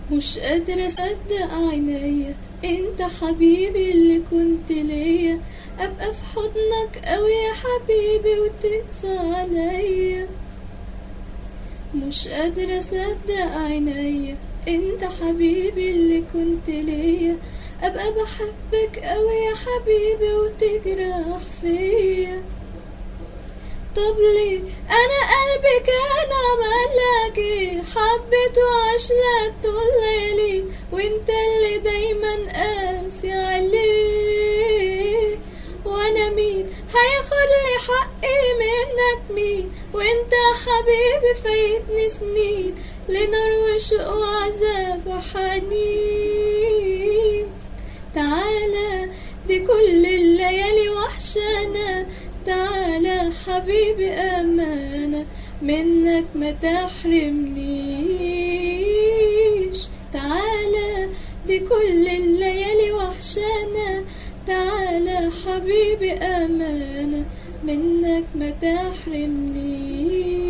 مش قادرة أصدق عينيا انت حبيبي اللي كنت ليا ابقى في حضنك اوي يا حبيبي وتنسى عليا مش قادرة أصدق عينيا انت حبيبي اللي كنت ليا ابقى بحبك اوي يا حبيبي وتجرح فيا طب ليه انا قلبي كان عملك ايه حبيت وعاش لك طول ليلي وانت اللي دايما قاسي عليه وانا مين هياخد لي حقي منك مين وانت حبيبي فايتني سنين لنار وشوق وعذاب وحنين تعالى دي كل الليالي وحشانة تعالى حبيبي أمانة منك ما تحرمنيش تعالى دي كل الليالي وحشانة تعالى حبيبي أمانة منك ما تحرمنيش